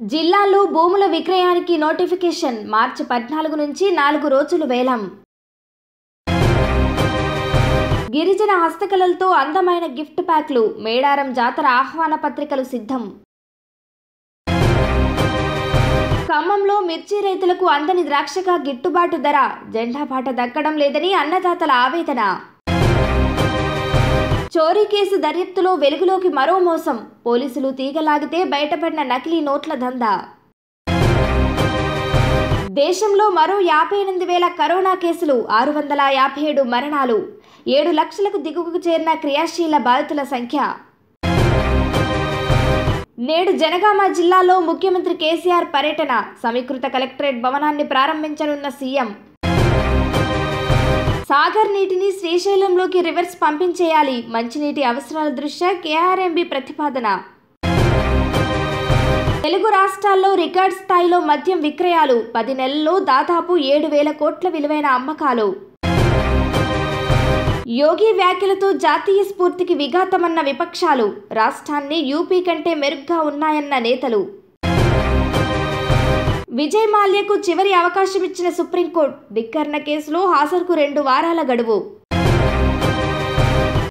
జిల్లాలో భూముల విక్రయానికి నోటిఫికేషన్ మార్చి పద్నాలుగు నుంచి నాలుగు రోజులు వేలం గిరిజన హస్తకళలతో అందమైన గిఫ్ట్ ప్యాక్లు మేడారం జాతర ఆహ్వాన పత్రికలు సిద్ధం ఖమ్మంలో మిర్చి రైతులకు అందని ద్రాక్షగా గిట్టుబాటు ధర జెండా పాట దక్కడం లేదని అన్నదాతల ఆవేదన చోరీ కేసు దర్యాప్తులో వెలుగులోకి మరో మోసం పోలీసులు తీగలాగితే బయటపడిన నకిలీ నోట్ల దందా దేశంలో మరో యాభై ఎనిమిది వేల కరోనా కేసులు ఆరు వందల యాభై ఏడు మరణాలు ఏడు లక్షలకు దిగువకు చేరిన క్రియాశీల బాధితుల సంఖ్య నేడు జనగామ జిల్లాలో ముఖ్యమంత్రి కేసీఆర్ పర్యటన సమీకృత కలెక్టరేట్ భవనాన్ని ప్రారంభించనున్న సీఎం సాగర్ నీటిని శ్రీశైలంలోకి రివర్స్ పంపించేయాలి మంచినీటి అవసరాల దృష్ట్యా కేఆర్ఎంబి ప్రతిపాదన తెలుగు రాష్ట్రాల్లో రికార్డ్ స్థాయిలో మద్యం విక్రయాలు పది నెలల్లో దాదాపు ఏడు వేల కోట్ల విలువైన అమ్మకాలు యోగి వ్యాఖ్యలతో జాతీయ స్ఫూర్తికి విఘాతమన్న విపక్షాలు రాష్ట్రాన్ని యూపీ కంటే మెరుగ్గా ఉన్నాయన్న నేతలు విజయ్ మాల్యకు చివరి అవకాశం ఇచ్చిన సుప్రీంకోర్టు ధిక్కరణ కేసులో హాజరుకు రెండు వారాల గడువు